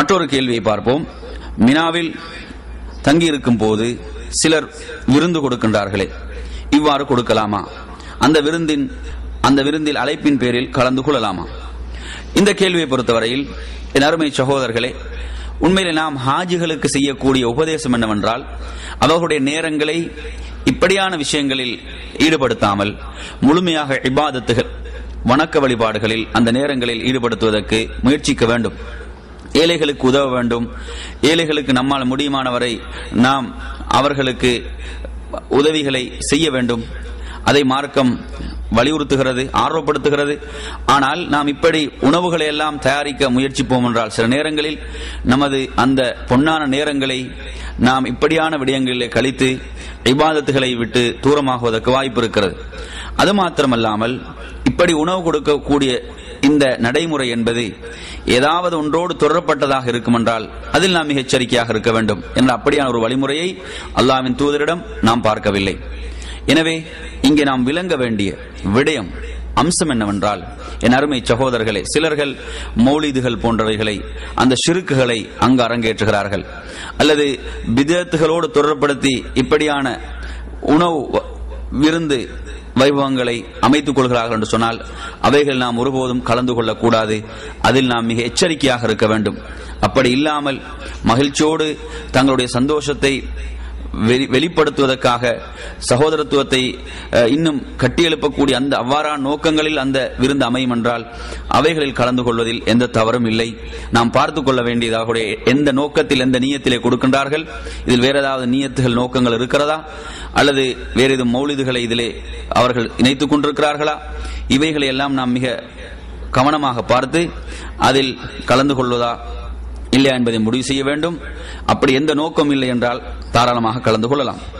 மற்றொரு கேள்வியை பார்ப்போம் மினாவில் தங்கியிருக்கும் போது சிலர் விருந்து கொடுக்கின்றார்களே இவ்வாறு கொடுக்கலாமா அந்த விருந்தின் அந்த விருந்தில் அழைப்பின் பேரில் கலந்து கொள்ளலாமா இந்த கேள்வியை பொறுத்தவரையில் என் அருமை சகோதரர்களே உண்மையிலே நாம் ஹாஜிகளுக்கு செய்யக்கூடிய உபதேசம் என்னவென்றால் அவர்களுடைய நேரங்களை இப்படியான விஷயங்களில் ஈடுபடுத்தாமல் முழுமையாக இபாதத்துகள் வணக்க வழிபாடுகளில் அந்த நேரங்களில் ஈடுபடுத்துவதற்கு முயற்சிக்க வேண்டும் ஏழைகளுக்கு உதவ வேண்டும் ஏழைகளுக்கு நம்மால் முடியுமானவரை நாம் அவர்களுக்கு உதவிகளை செய்ய வேண்டும் அதை மார்க்கம் வலியுறுத்துகிறது ஆர்வப்படுத்துகிறது ஆனால் நாம் இப்படி உணவுகளை எல்லாம் தயாரிக்க முயற்சிப்போம் என்றால் சில நேரங்களில் நமது அந்த பொன்னான நேரங்களை நாம் இப்படியான விடயங்களிலே கழித்து இபாதத்துகளை விட்டு தூரமாகுவதற்கு வாய்ப்பு இருக்கிறது அது மாத்திரமல்லாமல் இப்படி உணவு கொடுக்கக்கூடிய இந்த நடைமுறை என்பது ஏதாவது ஒன்றோடு தொடரப்பட்டதாக இருக்குமென்றால் அதில் நாம் மிக எச்சரிக்கையாக இருக்க வேண்டும் என்ற அப்படியான ஒரு வழிமுறையை அல்லாவின் தூதரிடம் நாம் பார்க்கவில்லை எனவே இங்கே நாம் விளங்க வேண்டிய விடயம் அம்சம் என்னவென்றால் என் அருமை சகோதரர்களே சிலர்கள் மௌலிதுகள் போன்றவைகளை அந்த சிறுக்குகளை அங்கு அரங்கேற்றுகிறார்கள் அல்லது விதத்துகளோடு தொடர்படுத்தி இப்படியான உணவு விருந்து வைபவங்களை அமைத்துக் கொள்கிறார்கள் என்று சொன்னால் அவைகள் நாம் ஒருபோதும் கலந்து கொள்ளக்கூடாது அதில் நாம் மிக எச்சரிக்கையாக இருக்க வேண்டும் அப்படி இல்லாமல் மகிழ்ச்சியோடு தங்களுடைய சந்தோஷத்தை வெளிப்படுத்துவதற்காக சகோதரத்துவத்தை இன்னும் கட்டியெழுப்பக்கூடிய அந்த அவ்வாறான நோக்கங்களில் அந்த விருந்து அமையும் என்றால் அவைகளில் கலந்து கொள்வதில் எந்த தவறும் இல்லை நாம் பார்த்துக் கொள்ள வேண்டியதாக எந்த நோக்கத்தில் எந்த நீயத்திலே கொடுக்கின்றார்கள் இதில் வேற ஏதாவது நீயத்துகள் நோக்கங்கள் இருக்கிறதா அல்லது வேறு எதுவும் மௌலிதுகளை இதிலே அவர்கள் இணைத்துக் கொண்டிருக்கிறார்களா இவைகளை எல்லாம் நாம் மிக கவனமாக பார்த்து அதில் கலந்து கொள்வதா இல்லையா என்பதை முடிவு செய்ய வேண்டும் அப்படி எந்த நோக்கம் இல்லை என்றால் தாராளமாக கலந்து கொள்ளலாம்